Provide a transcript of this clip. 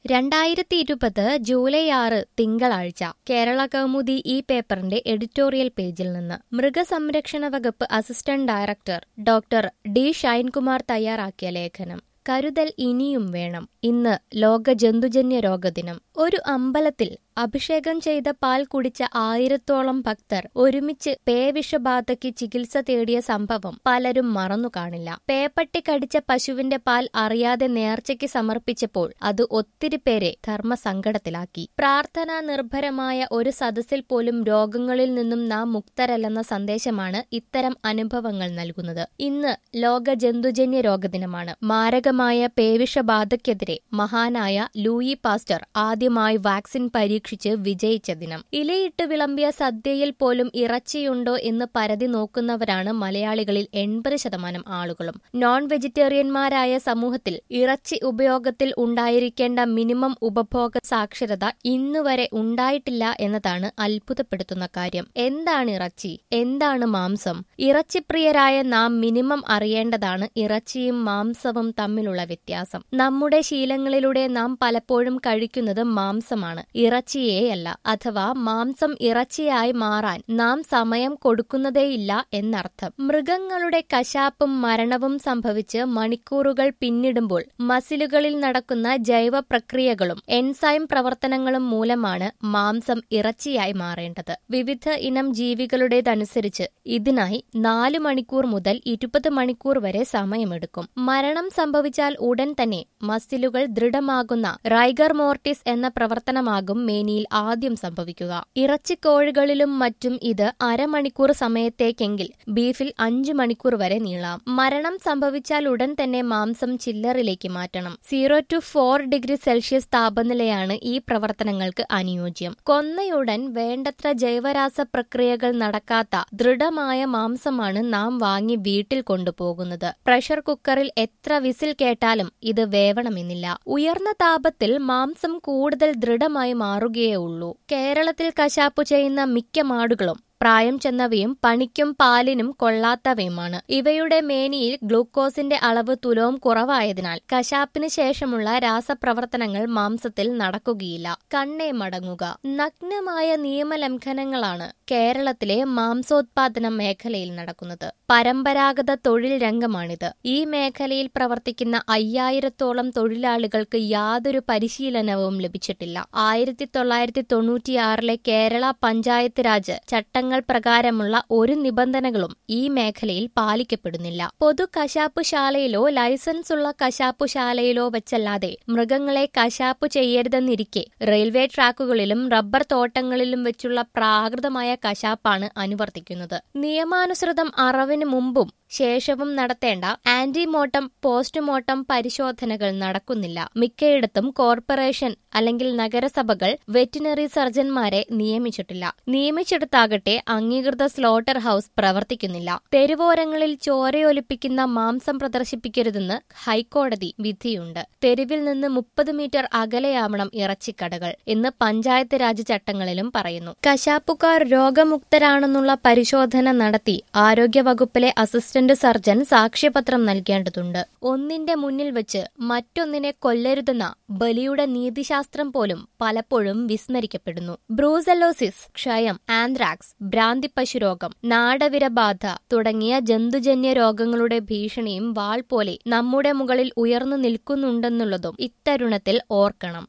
രണ്ടായിരത്തി ഇരുപത് ജൂലൈ ആറ് തിങ്കളാഴ്ച കേരള കൗമുദി ഈ പേപ്പറിന്റെ എഡിറ്റോറിയൽ പേജിൽ നിന്ന് മൃഗസംരക്ഷണ വകുപ്പ് assistant director doctor D Shainkumar തയ്യാറാക്കിയ ലേഖനം കരുതൽ ഇനിയും വേണം ഇന്ന് ലോക ജന്തുജന്യ രോഗദിനം ഒരു അമ്പലത്തിൽ അഭിഷേകം ചെയ്ത പാൽ കുടിച്ച ആയിരത്തോളം ഭക്തർ ഒരുമിച്ച് പേവിഷബാധയ്ക്ക് ചികിത്സ തേടിയ സംഭവം പലരും മറന്നു കാണില്ല പേപ്പട്ടി കടിച്ച പശുവിന്റെ പാൽ അറിയാതെ നേർച്ചയ്ക്ക് സമർപ്പിച്ചപ്പോൾ അത് ഒത്തിരി പേരെ ധർമ്മസങ്കടത്തിലാക്കി പ്രാർത്ഥനാ നിർഭരമായ ഒരു സദസ്സിൽ പോലും രോഗങ്ങളിൽ നിന്നും നാം മുക്തരല്ലെന്ന സന്ദേശമാണ് ഇത്തരം അനുഭവങ്ങൾ നൽകുന്നത് ഇന്ന് ലോക ജന്തുജന്യ രോഗദിനമാണ് മാരകമായ പേവിഷബാധയ്ക്കെതിരെ മഹാനായ ലൂയി പാസ്റ്റർ ആദ്യമായി വാക്സിൻ പരീക്ഷിച്ച് വിജയിച്ച ദിനം ഇലയിട്ട് വിളമ്പിയ സദ്യയിൽ പോലും ഇറച്ചിയുണ്ടോ എന്ന് പരതി നോക്കുന്നവരാണ് മലയാളികളിൽ എൺപത് ശതമാനം ആളുകളും നോൺ വെജിറ്റേറിയന്മാരായ സമൂഹത്തിൽ ഇറച്ചി ഉപയോഗത്തിൽ ഉണ്ടായിരിക്കേണ്ട മിനിമം ഉപഭോഗ സാക്ഷരത ഇന്നുവരെ ഉണ്ടായിട്ടില്ല എന്നതാണ് അത്ഭുതപ്പെടുത്തുന്ന കാര്യം എന്താണ് ഇറച്ചി എന്താണ് മാംസം ഇറച്ചിപ്രിയരായ നാം മിനിമം അറിയേണ്ടതാണ് ഇറച്ചിയും മാംസവും തമ്മിലുള്ള വ്യത്യാസം നമ്മുടെ ശീലങ്ങളിലൂടെ നാം പലപ്പോഴും കഴിക്കുന്നത് മാംസമാണ് ഇറച്ചിയേയല്ല അഥവാ മാംസം ഇറച്ചിയായി മാറാൻ നാം സമയം കൊടുക്കുന്നതേയില്ല എന്നർത്ഥം മൃഗങ്ങളുടെ കശാപ്പും മരണവും സംഭവിച്ച് മണിക്കൂറുകൾ പിന്നിടുമ്പോൾ മസിലുകളിൽ നടക്കുന്ന ജൈവ പ്രക്രിയകളും എൻസൈം പ്രവർത്തനങ്ങളും മൂലമാണ് മാംസം ഇറച്ചിയായി മാറേണ്ടത് വിവിധ ഇനം ജീവികളുടേതനുസരിച്ച് ഇതിനായി നാല് മണിക്കൂർ മുതൽ ഇരുപത് മണിക്കൂർ വരെ സമയമെടുക്കും മരണം സംഭവിച്ചാൽ ഉടൻ തന്നെ മസിലുകൾ ദൃഢമാകുന്ന റൈഗർ മോർട്ടിസ് എന്ന പ്രവർത്തനമാകും മേനിയിൽ ആദ്യം സംഭവിക്കുക ഇറച്ചിക്കോഴികളിലും മറ്റും ഇത് അരമണിക്കൂർ സമയത്തേക്കെങ്കിൽ ബീഫിൽ അഞ്ചു മണിക്കൂർ വരെ നീളാം മരണം സംഭവിച്ചാൽ ഉടൻ തന്നെ മാംസം ചില്ലറിലേക്ക് മാറ്റണം zero two four degree Celsius താപനിലയാണ് ഈ പ്രവർത്തനങ്ങൾക്ക് അനുയോജ്യം കൊന്നയുടൻ വേണ്ടത്ര ജൈവരാസ പ്രക്രിയകൾ നടക്കാത്ത ദൃഢമായ മാംസമാണ് നാം വാങ്ങി വീട്ടിൽ കൊണ്ടുപോകുന്നത് പ്രഷർ കുക്കറിൽ എത്ര വിസിൽ കേട്ടാലും ഇത് വേവണമെന്നില്ല ഉയർന്ന താപത്തിൽ മാംസം കൂടുതൽ ദൃഢമായി മാറുകയേ ഉള്ളൂ കേരളത്തിൽ കശാപ്പു ചെയ്യുന്ന മിക്ക മാടുകളും പ്രായം ചെന്നവയും പണിക്കും പാലിനും കൊള്ളാത്തവയുമാണ് ഇവയുടെ മേനിയിൽ ഗ്ലൂക്കോസിന്റെ അളവ് തുലവും കുറവായതിനാൽ കശാപ്പിന് ശേഷമുള്ള രാസപ്രവർത്തനങ്ങൾ മാംസത്തിൽ നടക്കുകയില്ല കണ്ണേ മടങ്ങുക നഗ്നമായ നിയമലംഘനങ്ങളാണ് കേരളത്തിലെ മാംസോത്പാദന മേഖലയിൽ നടക്കുന്നത് പരമ്പരാഗത തൊഴിൽ രംഗമാണിത് ഈ മേഖലയിൽ പ്രവർത്തിക്കുന്ന അയ്യായിരത്തോളം തൊഴിലാളികൾക്ക് യാതൊരു പരിശീലനവും ലഭിച്ചിട്ടില്ല ആയിരത്തി തൊള്ളായിരത്തി തൊണ്ണൂറ്റിയാറിലെ കേരള പഞ്ചായത്ത് രാജ് ചട്ടങ്ങൾ പ്രകാരമുള്ള ഒരു നിബന്ധനകളും ഈ മേഖലയിൽ പാലിക്കപ്പെടുന്നില്ല പൊതു കശാപ്പുശാലയിലോ ലൈസൻസ് ഉള്ള കശാപ്പുശാലയിലോ വെച്ചല്ലാതെ മൃഗങ്ങളെ കശാപ്പു ചെയ്യരുതെന്നിരിക്കെ റെയിൽവേ ട്രാക്കുകളിലും റബ്ബർ തോട്ടങ്ങളിലും വെച്ചുള്ള പ്രാകൃതമായ കശാപ്പാണ് അനുവർത്തിക്കുന്നത് നിയമാനുസൃതം അറവിന് മുമ്പും ശേഷവും നടത്തേണ്ട ആന്റിമോട്ടം പോസ്റ്റ്മോർട്ടം പരിശോധനകൾ നടക്കുന്നില്ല മിക്കയിടത്തും കോർപ്പറേഷൻ അല്ലെങ്കിൽ നഗരസഭകൾ വെറ്റിനറി സർജൻമാരെ നിയമിച്ചിട്ടില്ല നിയമിച്ചെടുത്താകട്ടെ അംഗീകൃത സ്ലോട്ടർ ഹൌസ് പ്രവർത്തിക്കുന്നില്ല തെരുവോരങ്ങളിൽ ചോരയൊലിപ്പിക്കുന്ന മാംസം പ്രദർശിപ്പിക്കരുതെന്ന് ഹൈക്കോടതി വിധിയുണ്ട് തെരുവിൽ നിന്ന് മുപ്പത് മീറ്റർ അകലെയാവണം ഇറച്ചിക്കടകൾ എന്ന് പഞ്ചായത്ത് രാജ് ചട്ടങ്ങളിലും പറയുന്നു കശാപ്പുകാർ രോഗമുക്തരാണെന്നുള്ള പരിശോധന നടത്തി ആരോഗ്യവകുപ്പിലെ അസിസ്റ്റന്റ് സർജൻ സാക്ഷ്യപത്രം നൽകേണ്ടതുണ്ട് ഒന്നിന്റെ മുന്നിൽ വെച്ച് മറ്റൊന്നിനെ കൊല്ലരുതെന്ന ബലിയുടെ നീതിശാസ്ത്രം പോലും പലപ്പോഴും വിസ്മരിക്കപ്പെടുന്നു ബ്രൂസലോസിസ് ക്ഷയം ആന്ത്രാക്സ് ഭ്രാന്തിപ്പശു രോഗം നാടവിരബാധ തുടങ്ങിയ ജന്തുജന്യ രോഗങ്ങളുടെ ഭീഷണിയും വാൾ പോലെ നമ്മുടെ മുകളിൽ ഉയർന്നു നിൽക്കുന്നുണ്ടെന്നുള്ളതും ഇത്തരുണത്തിൽ ഓർക്കണം